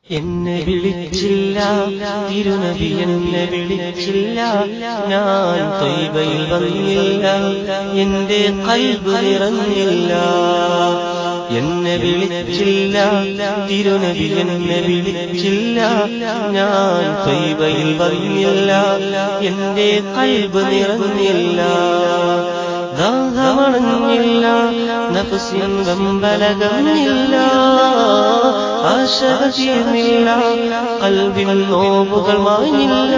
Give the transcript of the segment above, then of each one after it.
എന്നെ വിളിച്ചില്ല തിരുനബി എന്നെ വിളിച്ചില്ല ഞാൻ തൊയ്ബയിൽ വന്നില്ല എന്റെ കൽബ് നിറഞ്ഞില്ല എന്നെ വിളിച്ചില്ല തിരുനബി എന്നെ വിളിച്ചില്ല ഞാൻ തൊയ്ബയിൽ വന്നില്ല എന്റെ കൽബ് നിറഞ്ഞില്ല ദാഹമണഞ്ഞില്ല നഫ്സിൻ വെമ്പലകമില്ല ആശ തീർന്നില്ല കൽവിൻ നോവുകൾ മാഞ്ഞില്ല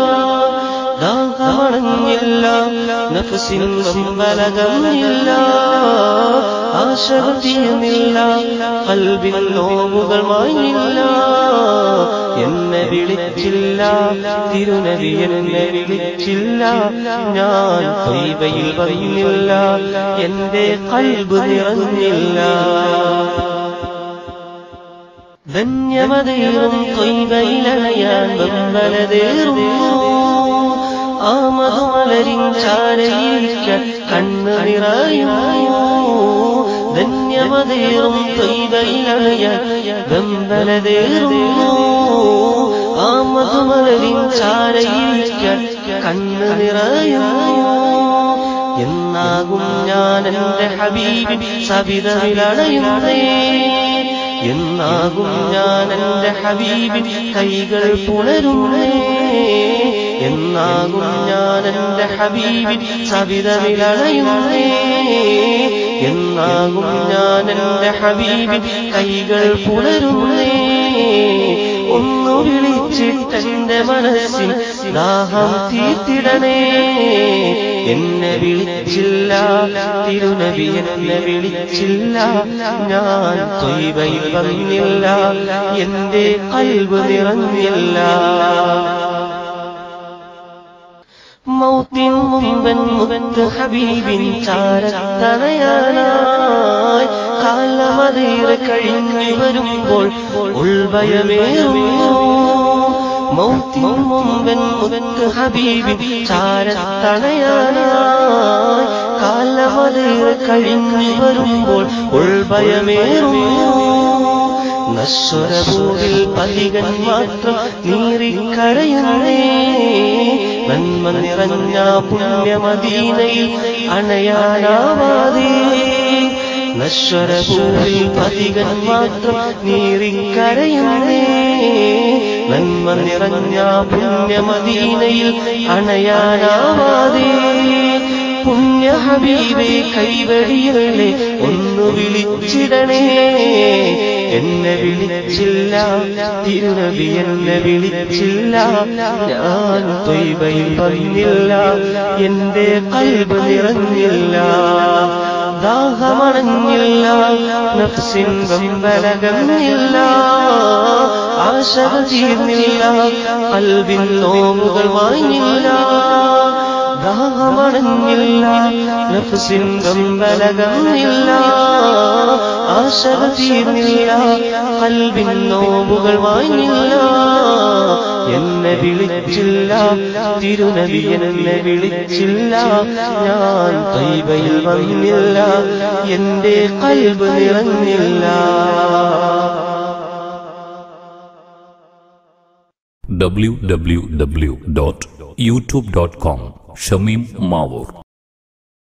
ദാഹമണഞ്ഞില്ല നഫ്സിൻ വെമ്പലകമില്ല ആശ തീർന്നില്ല കൽവിൻ നോവുകൾ മാഞ്ഞില്ല എന്നെ വിളിച്ചില്ല തിരുനബി എന്നെ വിളിച്ചില്ല ഞാൻ തൊയ്വയിൽ വന്നില്ല എന്റെ കൽബ് നിറഞ്ഞില്ല ധന്യമതേറും തൊയ്വയിലണയാൻ വെമ്പലതേറുന്നു ആമതുമലരിൻ ചാരയിരിക്കാൻ കണ്ണ് നിറയുന്നു ധന്യമതേറും തൊയ്വയിലണയാൻ വെമ്പലതേറുന്നു ആമതുമലരിൻ ചാരയിരിക്കാൻ കണ്ണ് നിറയുന്നു എന്നാകും ഞാൻ എന്റെ ഹബീബിൻ സവിതമിലണയുന്നേ എന്നാകും ഞാൻ എന്റെ ഹബീബിൻ കൈകൾ പുണരുന്നേ എന്നാകും ഞാൻ എന്റെ ഹബീബിൻ സവിതമിലണയുന്നേ എന്നാകും ഞാൻ എന്റെ ഹബീബിൻ കൈകൾ പുണരുന്നേ ഒന്നു വിളിച്ചിട്ടെന്റെ മനസ്സിൽ ദാഹം തീർത്തിടണേ എന്നെ വിളിച്ചില്ല തിരുനബി എന്നെ വിളിച്ചില്ല ഞാൻ തൊയ്വയിൽ വന്നില്ല എന്റെ കൽവ് നിറഞ്ഞില്ല മൗത്തിൻ മുമ്പൻ മുഖത്ത് ഹബീബിൻ ചാരത്തണയാനായി കാലമതേറെ കഴിഞ്ഞു വരുമ്പോൾ ഉൾഭയമേറുന്നു മൗത്തിൻ മുമ്പൻ മുഖത്ത് ഹബീബിൻ ചാരത്തണയാനായി കാലമതേറെ കഴിഞ്ഞു വരുമ്പോൾ ഉൾഭയമേറുന്നു നശ്വരഭൂവിൽ പതികൻ മാത്രം നീറിക്കരയുന്നേ നന്മ നിറഞ്ഞ പുണ്യമദീനയിൽ അണയാനാവാതെ നശ്വരഭൂവിൽ പതികൻ മാത്രം നീറിക്കരയുന്നേ നന്മ നിറഞ്ഞ പുണ്യമദീനയിൽ അണയാനാവാതെ പുണ്യ ഹബീബെ കൈവഴികളെ ഒന്ന് വിളിച്ചിടണേ എന്നെ വിളിച്ചില്ല തിരുനബി എന്നെ വിളിച്ചില്ല ഞാൻ തൊയ്ബയിൽ വന്നില്ല എന്റെ കൽബ് നിറഞ്ഞില്ല ദാഹമണഞ്ഞില്ല നഫ്സിൻ വെമ്പലകന്നില്ല ആശ തീർന്നില്ല കൽവിൻ നോവുകൾ വാങ്ങില്ല ദാഹമണഞ്ഞില്ല നഫ്സിൻ വെമ്പലകന്നില്ല ആശ തീർന്നില്ല കൽവിൻ നോവുകൾ വാങ്ങില്ല എന്നെ വിളിച്ചില്ല തിരുനബി എന്നെ വിളിച്ചില്ല ഞാൻ തൈബയിൽ വന്നില്ല എന്റെ കൽബ് നിറഞ്ഞില്ല www.youtube.com ഷമീം മാവൂർ